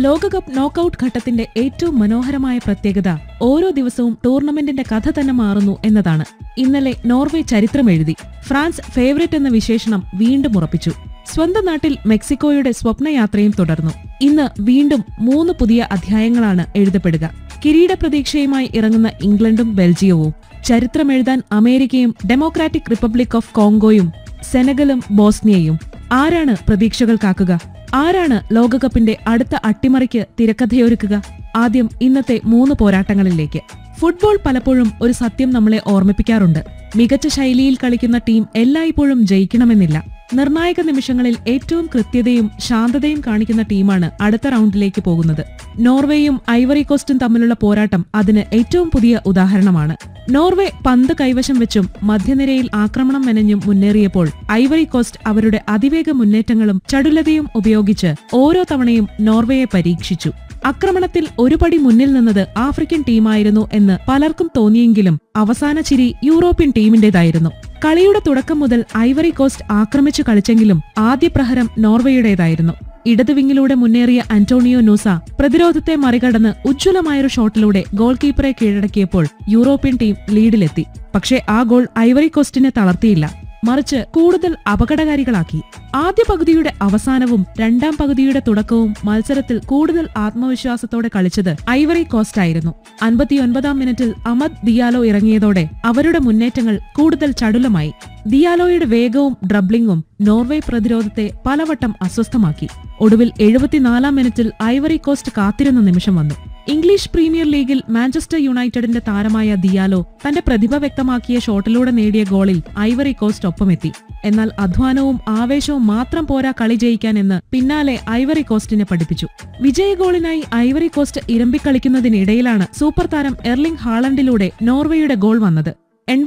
ലോകകപ്പ് നോക്കൌട്ട് ഘട്ടത്തിന്റെ ഏറ്റവും മനോഹരമായ പ്രത്യേകത ഓരോ ദിവസവും ടൂർണമെന്റിന്റെ കഥ തന്നെ മാറുന്നു എന്നതാണ് ഇന്നലെ നോർവേ ചരിത്രമെഴുതി ഫ്രാൻസ് ഫേവറേറ്റ് എന്ന വിശേഷണം വീണ്ടും ഉറപ്പിച്ചു സ്വന്തം നാട്ടിൽ മെക്സിക്കോയുടെ സ്വപ്നയാത്രയും തുടർന്നു ഇന്ന് വീണ്ടും മൂന്ന് പുതിയ അധ്യായങ്ങളാണ് എഴുതപ്പെടുക കിരീട പ്രതീക്ഷയുമായി ഇറങ്ങുന്ന ഇംഗ്ലണ്ടും ബെൽജിയവും ചരിത്രമെഴുതാൻ അമേരിക്കയും ഡെമോക്രാറ്റിക് റിപ്പബ്ലിക് ഓഫ് കോങ്കോയും സെനഗലും ബോസ്നിയയും ആരാണ് പ്രതീക്ഷകൾ കാക്കുക ആരാണ് ലോകകപ്പിന്റെ അടുത്ത അട്ടിമറിക്ക് തിരക്കഥയൊരുക്കുക ആദ്യം ഇന്നത്തെ മൂന്ന് പോരാട്ടങ്ങളിലേക്ക് ഫുട്ബോൾ പലപ്പോഴും ഒരു സത്യം നമ്മളെ ഓർമ്മിപ്പിക്കാറുണ്ട് മികച്ച ശൈലിയിൽ കളിക്കുന്ന ടീം എല്ലായ്പ്പോഴും ജയിക്കണമെന്നില്ല നിർണായക നിമിഷങ്ങളിൽ ഏറ്റവും കൃത്യതയും ശാന്തതയും കാണിക്കുന്ന ടീമാണ് അടുത്ത റൗണ്ടിലേക്ക് പോകുന്നത് നോർവേയും ഐവറി കോസ്റ്റും തമ്മിലുള്ള പോരാട്ടം അതിന് ഏറ്റവും പുതിയ ഉദാഹരണമാണ് നോർവേ പന്ത് കൈവശം വെച്ചും മധ്യനിരയിൽ ആക്രമണം മെനഞ്ഞും മുന്നേറിയപ്പോൾ ഐവറി കോസ്റ്റ് അവരുടെ അതിവേഗ മുന്നേറ്റങ്ങളും ചടുലതയും ഉപയോഗിച്ച് ഓരോ തവണയും നോർവേയെ പരീക്ഷിച്ചു ആക്രമണത്തിൽ ഒരു പടി മുന്നിൽ നിന്നത് ആഫ്രിക്കൻ ടീമായിരുന്നു എന്ന് പലർക്കും തോന്നിയെങ്കിലും അവസാന ചിരി യൂറോപ്യൻ ടീമിന്റേതായിരുന്നു കളിയുടെ തുടക്കം മുതൽ ഐവറി കോസ്റ്റ് ആക്രമിച്ചു കളിച്ചെങ്കിലും ആദ്യ പ്രഹരം നോർവേയുടേതായിരുന്നു ഇടത് വിങ്ങിലൂടെ മുന്നേറിയ അന്റോണിയോ നൂസ പ്രതിരോധത്തെ മറികടന്ന് ഉജ്ജ്വലമായൊരു ഷോട്ടിലൂടെ ഗോൾ കീപ്പറെ കീഴടക്കിയപ്പോൾ യൂറോപ്യൻ ടീം ലീഡിലെത്തി പക്ഷേ ആ ഗോൾ ഐവറി കോസ്റ്റിനെ തളർത്തിയില്ല മറിച്ച് കൂടുതൽ അപകടകാരികളാക്കി ആദ്യ പകുതിയുടെ അവസാനവും രണ്ടാം പകുതിയുടെ തുടക്കവും മത്സരത്തിൽ കൂടുതൽ ആത്മവിശ്വാസത്തോടെ കളിച്ചത് ഐവറി കോസ്റ്റ് ആയിരുന്നു അൻപത്തിയൊൻപതാം മിനിറ്റിൽ അമദ് ദിയാലോ ഇറങ്ങിയതോടെ അവരുടെ മുന്നേറ്റങ്ങൾ കൂടുതൽ ചടുലമായി ദിയാലോയുടെ വേഗവും ഡ്രബ്ലിംഗും നോർവേ പ്രതിരോധത്തെ പലവട്ടം അസ്വസ്ഥമാക്കി ഒടുവിൽ എഴുപത്തിനാലാം മിനിറ്റിൽ ഐവറി കോസ്റ്റ് കാത്തിരുന്ന നിമിഷം വന്നു ഇംഗ്ലീഷ് പ്രീമിയർ ലീഗിൽ മാഞ്ചസ്റ്റർ യുണൈറ്റഡിന്റെ താരമായ ദിയാലോ തന്റെ പ്രതിഭ വ്യക്തമാക്കിയ ഷോട്ടിലൂടെ നേടിയ ഗോളിൽ ഐവറി കോസ്റ്റ് ഒപ്പമെത്തി എന്നാൽ അധ്വാനവും ആവേശവും മാത്രം പോരാ കളി ജയിക്കാൻ എന്ന് പിന്നാലെ ഐവറി കോസ്റ്റിനെ പഠിപ്പിച്ചു വിജയ ഗോളിനായി ഐവറി കോസ്റ്റ് ഇരമ്പിക്കളിക്കുന്നതിനിടയിലാണ് സൂപ്പർ താരം എർലിംഗ് ഹാളണ്ടിലൂടെ നോർവേയുടെ ഗോൾ വന്നത്